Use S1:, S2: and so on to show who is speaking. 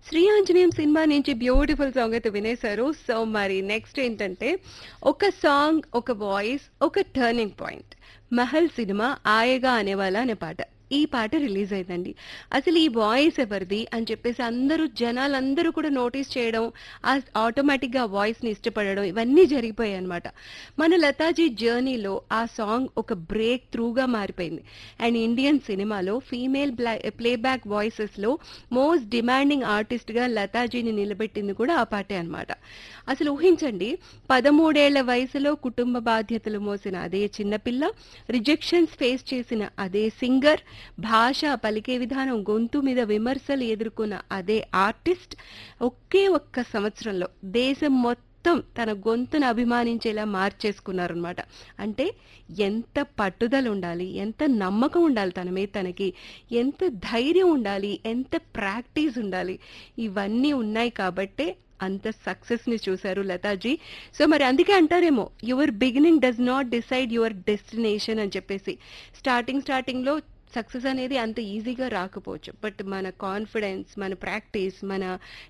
S1: శ్రీ ఆంజనేయం సినిమా నుంచి beautiful song అయితే వినేశారు సో మరి నెక్స్ట్ ఏంటంటే ఒక సాంగ్ ఒక వాయిస్ ఒక టర్నింగ్ పాయింట్ మహల్ సినిమా ఆయగా అనేవాళ్ళ అనే పాట ఈ పాట రిలీజ్ అయిందండి అసలు ఈ వాయిస్ ఎవరిది అని చెప్పేసి అందరూ జనాలందరూ కూడా నోటీస్ చేయడం ఆ ఆటోమేటిక్గా ఆ వాయిస్ని ఇష్టపడడం ఇవన్నీ జరిగిపోయాయి అనమాట మన లతాజీ జర్నీలో ఆ సాంగ్ ఒక బ్రేక్ త్రూగా మారిపోయింది అండ్ ఇండియన్ సినిమాలో ఫీమేల్ ప్లేబ్యాక్ వాయిసెస్లో మోస్ట్ డిమాండింగ్ ఆర్టిస్ట్గా లతాజీని నిలబెట్టింది కూడా ఆ పాటే అనమాట అసలు ఊహించండి పదమూడేళ్ల వయసులో కుటుంబ బాధ్యతలు మోసిన అదే చిన్నపిల్ల రిజెక్షన్స్ ఫేస్ చేసిన అదే సింగర్ భాష పలికే విధానం గొంతు మీద విమర్శలు ఎదుర్కొన్న అదే ఆర్టిస్ట్ ఒకే ఒక్క సంవత్సరంలో దేశం మొత్తం తన గొంతును అభిమానించేలా మార్చేసుకున్నారనమాట అంటే ఎంత పట్టుదల ఉండాలి ఎంత నమ్మకం ఉండాలి తన మీద తనకి ఎంత ధైర్యం ఉండాలి ఎంత ప్రాక్టీస్ ఉండాలి ఇవన్నీ ఉన్నాయి కాబట్టే అంత సక్సెస్ ని చూశారు లతాజీ సో మరి అందుకే అంటారేమో your beginning does not decide your destination అని చెప్పేసి స్టార్టింగ్ స్టార్టింగ్ లో సక్సెస్ అనేది అంత ఈజీగా రాకపోవచ్చు బట్ మన కాన్ఫిడెన్స్ మన ప్రాక్టీస్ మన